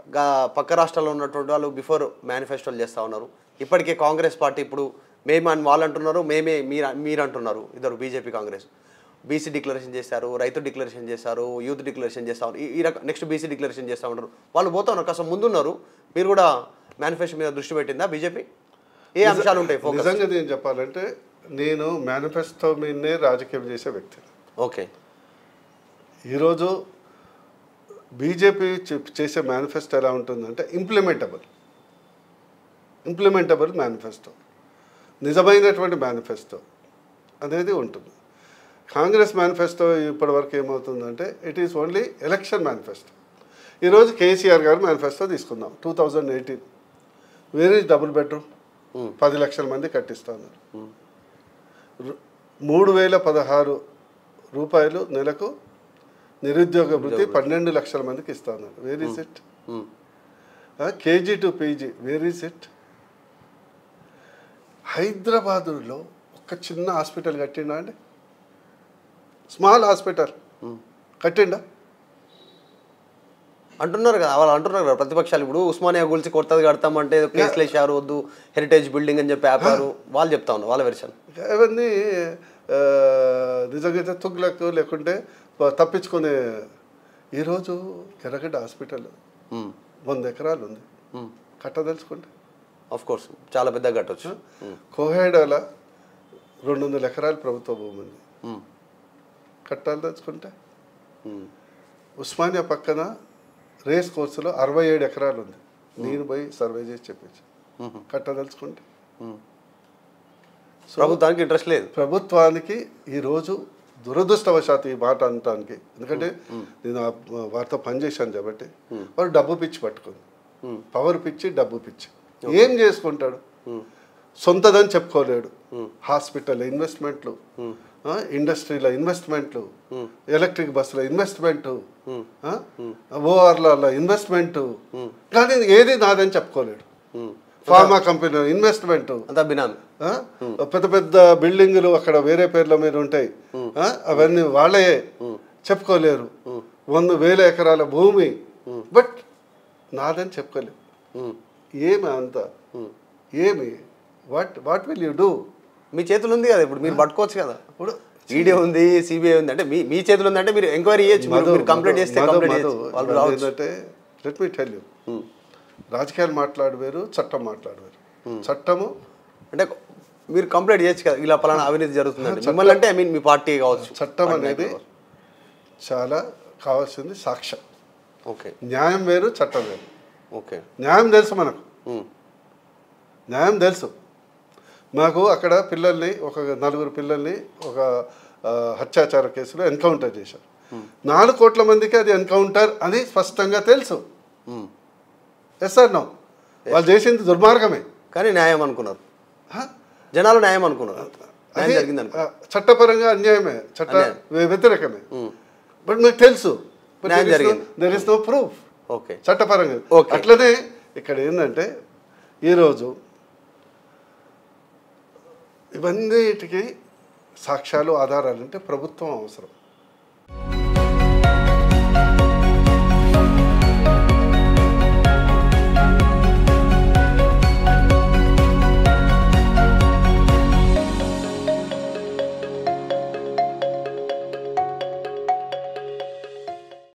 గా పక్క రాష్ట్రాల్లో ఉన్నటువంటి వాళ్ళు బిఫోర్ మేనిఫెస్టోలు చేస్తూ ఉన్నారు ఇప్పటికే కాంగ్రెస్ పార్టీ ఇప్పుడు మేము అని వాళ్ళు అంటున్నారు మేమే మీరు మీరు అంటున్నారు ఇద్దరు బీజేపీ కాంగ్రెస్ బీసీ డిక్లరేషన్ చేశారు రైతు డిక్లరేషన్ చేశారు యూత్ డిక్లరేషన్ చేస్తా ఉన్నారు ఈ- ఈ రకం నెక్స్ట్ బీసీ డిక్లరేషన్ చేస్తూ ఉంటారు వాళ్ళు పోతా ఉన్నారు కాస్త ముందున్నారు మీరు కూడా మేనిఫెస్టో మీద దృష్టి పెట్టిందా బీజేపీ ఏ అంశాలు ఉంటాయి ఫోకస్ నిజంగా నేను చెప్పాలంటే నేను మేనిఫెస్టో మీదనే రాజకీయం చేసే వ్యక్తి ఓకే ఈరోజు బీజేపీ చెప్- చేసే మేనిఫెస్టో ఎలా ఉంటుందంటే ఇంప్లిమెంటబుల్ ఇంప్లిమెంటబుల్ మేనిఫెస్టో నిజమైనటువంటి మేనిఫెస్టో అనేది ఉంటుంది కాంగ్రెస్ మేనిఫెస్టో ఇప్పటివరకు ఏమవుతుందంటే it is only election manifesto ఈరోజు కేసీఆర్ గారు మేనిఫెస్టో తీసుకుందాం టూ థౌజండ్ ఎయిటీన్ వేరే డబుల్ బెడ్రూమ్ పది లక్షల మంది కట్టిస్తున్నారు రు- మూడు వేల పదహారు రూపాయలు నెలకు నిరుద్యోగ వృత్తి పన్నెండు లక్షల మందికి ఇస్తున్నారు where is it KG to PG where is it హైదరాబాదులో ఒక చిన్న హాస్పిటల్ కట్టిండా అండి స్మాల్ హాస్పిటల్ కట్టిండా అంటున్నారు కదా వాళ్ళు అంటున్నారు కదా ప్రతిపక్షాలు ఇప్పుడు ఉస్మానియా గురించి కొత్తది కడతామంటే ఏదో కేసులు వేసారు వద్దు హెరిటేజ్ బిల్డింగ్ అని చెప్పి ఆపారు వాళ్ళు చెప్తా ఉన్నారు వాళ్ళ వెర్షన్ ఇవన్నీ ఆ, నిజంగా అయితే తుగ్లకు లేకుంటే తప్పించుకునే ఈరోజు ఎర్రగడ్డ హాస్పిటల్ వంద ఎకరాలు ఉంది కట్టదలుచుకుంటే ఆఫ్ కోర్స్ చాలా పెద్దగా కట్టొచ్చు కోహేడాల రెండు వందల ఎకరాలు ప్రభుత్వ భూమి ఉంది కట్టాలి తెచ్చుకుంటే ఉస్మానియా పక్కన రేస్ కోర్సులో అరవై ఏడు ఎకరాలు ఉంది నేను పోయి సర్వే చేసి చెప్పించి కట్టదలుచుకుంటే ప్రభుత్వానికి ఇంట్రెస్ట్ లేదు ప్రభుత్వానికి ఈరోజు దురదృష్టవశాత్తు ఈ మాట అనటానికి ఎందుకంటే నేను ఆ వారితో పనిచేశాను కాబట్టి వాడు డబ్బు పిచ్చి పట్టుకుంది పవర్ పిచ్చి డబ్బు పిచ్చి ఏం చేసుకుంటాడు సొంతదని చెప్పుకోలేడు హాస్పిటల్ ఇన్వెస్ట్మెంట్లు ఆ, ఇండస్ట్రీలో ఇన్వెస్ట్మెంట్లు ఎలక్ట్రిక్ బస్సులో ఇన్వెస్ట్మెంట్ ఓఆర్ల ఇన్వెస్ట్మెంట్ కానీ ఏది నాదని చెప్పుకోలేడు ఫార్మా కంపెనీలో ఇన్వెస్ట్మెంట్ అంతా బినామీ ఆ? పెద్ద పెద్ద బిల్డింగులు అక్కడ వేరే పేర్ల మీద ఉంటాయి ఆ? అవన్నీ వాళ్ళే చెప్పుకోలేరు వంద వేల ఎకరాల భూమి బట్ నాదని చెప్పుకోలేరు ఏమి అంత ఏమి what what will you do మీ చేతులు ఉంది కదా ఇప్పుడు మీరు పట్టుకోవచ్చు కదా ఇప్పుడు ఈడీ ఉంది సిబిఐ ఉంది అంటే మీ మీ చేతులు ఉంది అంటే మీరు ఎంక్వైరీ చేయొచ్చు మీరు- మీరు కంప్లైంట్ చేస్తే మధు, కంప్లైంట్ మధు, చేయొచ్చు వాళ్ళు ఇవన్నీ రావచ్చు ఏంటంటే లెట్ మీ టెల్ యూ రాజకీయాలు మాట్లాడవేరు చట్టం మాట్లాడవేరు చట్టము అంటే మీరు కంప్లైంట్ చేయొచ్చు కదా ఇలా పలానా అవినీతి జరుగుతుందండి మిమ్మల్ని అంటే ఐ మీన్ మీ పార్టీ కావచ్చు చట్టం అనేది చాలా కావాల్సింది సాక్ష్యం ఓకే న్యాయం వేరు చట్టం వేరు ఓకే న్యాయం తెలుసు మనకు న్యాయం తెలుసు మాకు అక్కడ పిల్లల్ని ఒక నలుగురు పిల్లల్ని ఒక ఆ, హత్యాచార కేసులో ఎన్కౌంటర్ చేశారు నాలుగు కోట్ల మందికి అది ఎన్కౌంటర్ అని స్పష్టంగా తెలుసు ఎస్ సార్ నో వాళ్ళు చేసింది దుర్మార్గమే కానీ న్యాయం అనుకున్నారు హ? జనాలు న్యాయం అనుకున్నారు న్యాయం అది జరిగింది అనుకో ఆ, చట్టపరంగా అన్యాయమే చట్ట వ్య- వ్యతిరేకమే బట్ మీకు తెలుసు న్యాయం జరిగింది. There is no proof okay చట్టపరంగా Okay. అట్లనే ఇక్కడ ఏంటంటే ఈరోజు ఇవన్నిటికీ సాక్ష్యాలు ఆధారాలు అంటే ప్రభుత్వం అవసరం